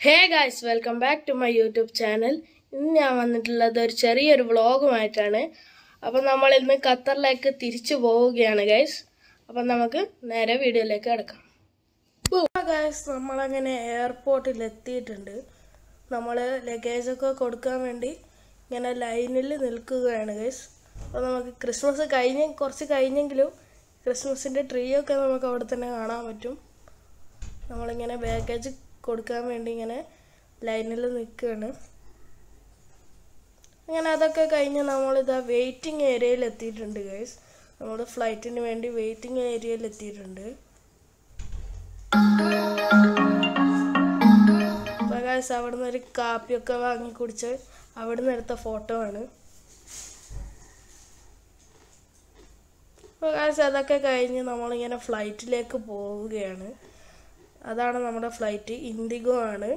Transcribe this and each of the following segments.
hey guys welcome back to my YouTube channel ഇന്ന് ഞാൻ വന്നിട്ടുള്ളത് ഒരു ചെറിയൊരു വ്ളോഗുമായിട്ടാണ് അപ്പം നമ്മൾ ഇന്ന് ഖത്തറിലേക്ക് തിരിച്ചു പോവുകയാണ് ഗൈസ് അപ്പം നമുക്ക് നേരെ വീഡിയോയിലേക്ക് കിടക്കാം ഗായ്സ് നമ്മളങ്ങനെ എയർപോർട്ടിൽ എത്തിയിട്ടുണ്ട് നമ്മൾ ലഗേജൊക്കെ കൊടുക്കാൻ വേണ്ടി ഇങ്ങനെ ലൈനിൽ നിൽക്കുകയാണ് ഗൈസ് അപ്പോൾ നമുക്ക് ക്രിസ്മസ് കഴിഞ്ഞ് കുറച്ച് കഴിഞ്ഞെങ്കിലും ക്രിസ്മസിൻ്റെ ട്രീ ഒക്കെ നമുക്ക് അവിടെ തന്നെ കാണാൻ പറ്റും നമ്മളിങ്ങനെ ബാഗേജ് കൊടുക്കാൻ വേണ്ടി ഇങ്ങനെ ലൈനിൽ നിൽക്കുകയാണ് അങ്ങനെ അതൊക്കെ കഴിഞ്ഞ് നമ്മളിതാ വെയിറ്റിംഗ് ഏരിയയിൽ എത്തിയിട്ടുണ്ട് ഗൈസ് നമ്മൾ ഫ്ലൈറ്റിന് വേണ്ടി വെയിറ്റിംഗ് ഏരിയയിൽ എത്തിയിട്ടുണ്ട് അപ്പോൾ ഗൈസ് അവിടെ നിന്ന് ഒരു കാപ്പിയൊക്കെ വാങ്ങി കുടിച്ച് അവിടെ നിന്ന് എടുത്ത ഫോട്ടോ ആണ് അപ്പോൾ ഗൈസ് അതൊക്കെ കഴിഞ്ഞ് നമ്മളിങ്ങനെ ഫ്ലൈറ്റിലേക്ക് പോവുകയാണ് അതാണ് നമ്മുടെ ഫ്ലൈറ്റ് ഇൻഡിഗോ ആണ്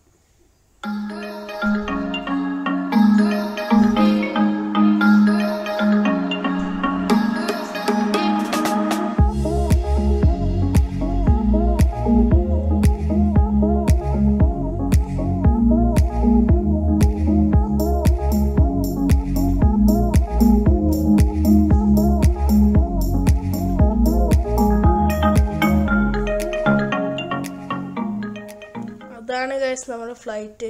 അതാണ് ഗൈസ് നമ്മുടെ ഫ്ലൈറ്റ്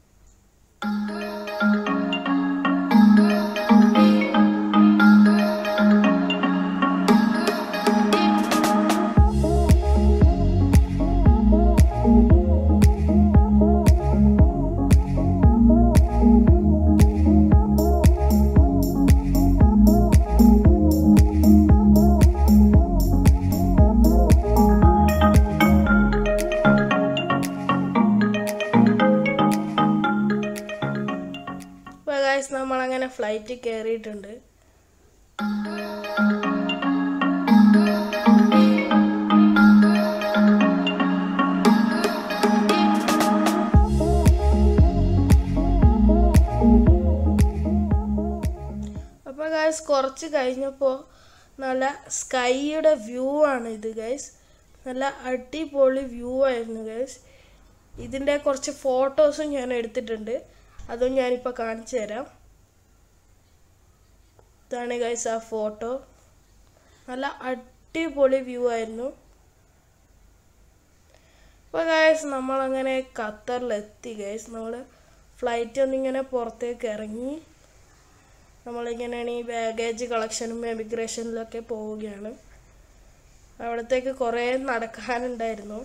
അപ്പോൾ ഗൈസ് നമ്മളങ്ങനെ ഫ്ലൈറ്റ് കയറിയിട്ടുണ്ട് അപ്പോൾ ഗൈസ് കുറച്ച് കഴിഞ്ഞപ്പോൾ നല്ല സ്കൈയുടെ വ്യൂ ആണ് ഇത് ഗൈസ് നല്ല അടിപൊളി വ്യൂ ആയിരുന്നു ഗൈസ് ഇതിൻ്റെ കുറച്ച് ഫോട്ടോസും ഞാൻ എടുത്തിട്ടുണ്ട് അതും ഞാനിപ്പോൾ കാണിച്ചു തരാം ഇതാണ് ഗൈസ് ആ ഫോട്ടോ നല്ല അടിപൊളി വ്യൂ ആയിരുന്നു അപ്പോൾ ഗൈസ് നമ്മളങ്ങനെ ഖത്തറിലെത്തി ഗൈസ് നമ്മൾ ഫ്ലൈറ്റ് ഒന്നിങ്ങനെ പുറത്തേക്ക് ഇറങ്ങി നമ്മളിങ്ങനെയാണ് ഈ ബാഗേജ് കളക്ഷനും എമിഗ്രേഷനിലൊക്കെ പോവുകയാണ് അവിടത്തേക്ക് കുറേ നടക്കാനുണ്ടായിരുന്നു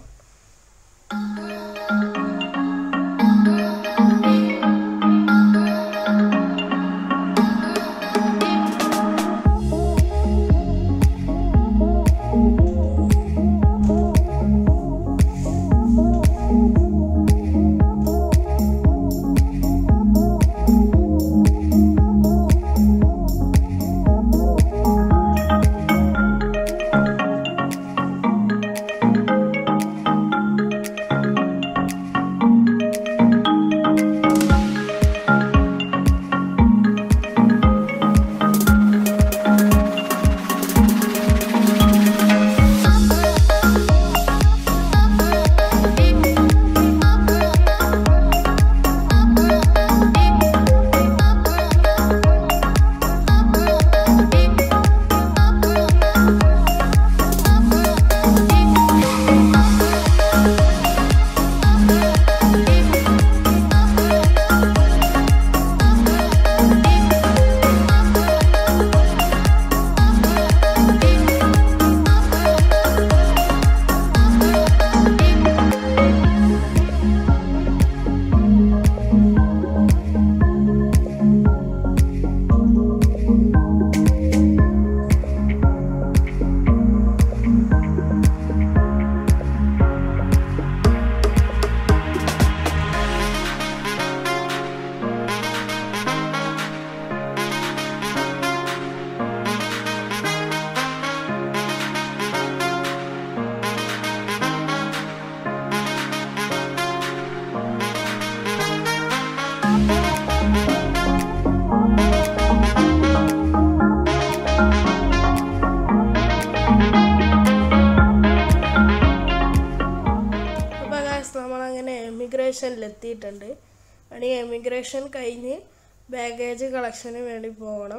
എമിഗ്രേഷനിൽ എത്തിയിട്ടുണ്ട് ഇനി എമിഗ്രേഷൻ കഴിഞ്ഞ് ബാഗേജ് കളക്ഷന് വേണ്ടി പോകണം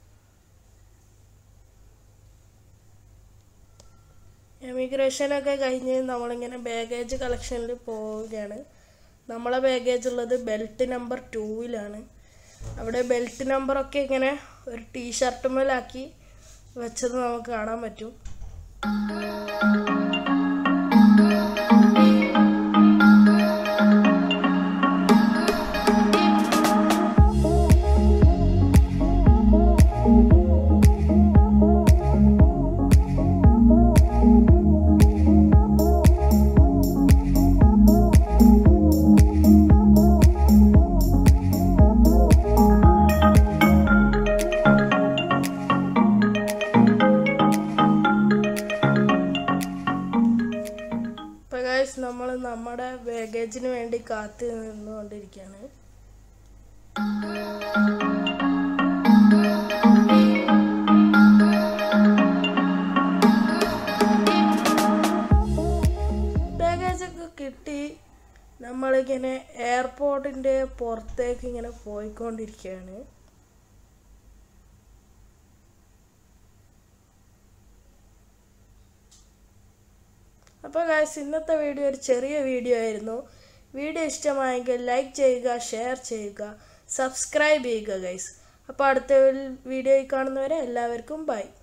എമിഗ്രേഷനൊക്കെ കഴിഞ്ഞ് നമ്മളിങ്ങനെ ബാഗേജ് കളക്ഷനിൽ പോവുകയാണ് നമ്മളെ ബാഗേജ് ഉള്ളത് ബെൽറ്റ് നമ്പർ ടൂവിലാണ് അവിടെ ബെൽറ്റ് നമ്പറൊക്കെ ഇങ്ങനെ ഒരു ടീഷർട്ടുമേലാക്കി വെച്ചത് നമുക്ക് കാണാൻ പറ്റും ഇപ്പൊ ഗൈസ് നമ്മൾ നമ്മുടെ ബാഗേജിന് വേണ്ടി കാത്തു നിന്നുകൊണ്ടിരിക്കുകയാണ് ബാഗേജൊക്കെ കിട്ടി നമ്മളിങ്ങനെ എയർപോർട്ടിൻ്റെ പുറത്തേക്ക് ഇങ്ങനെ പോയിക്കൊണ്ടിരിക്കുകയാണ് അപ്പോൾ ഗായ്സ് ഇന്നത്തെ വീഡിയോ ഒരു ചെറിയ വീഡിയോ ആയിരുന്നു വീഡിയോ ഇഷ്ടമായെങ്കിൽ ലൈക്ക് ചെയ്യുക ഷെയർ ചെയ്യുക സബ്സ്ക്രൈബ് ചെയ്യുക ഗൈസ് അപ്പോൾ അടുത്ത വീഡിയോയിൽ കാണുന്നവരെ എല്ലാവർക്കും ബൈ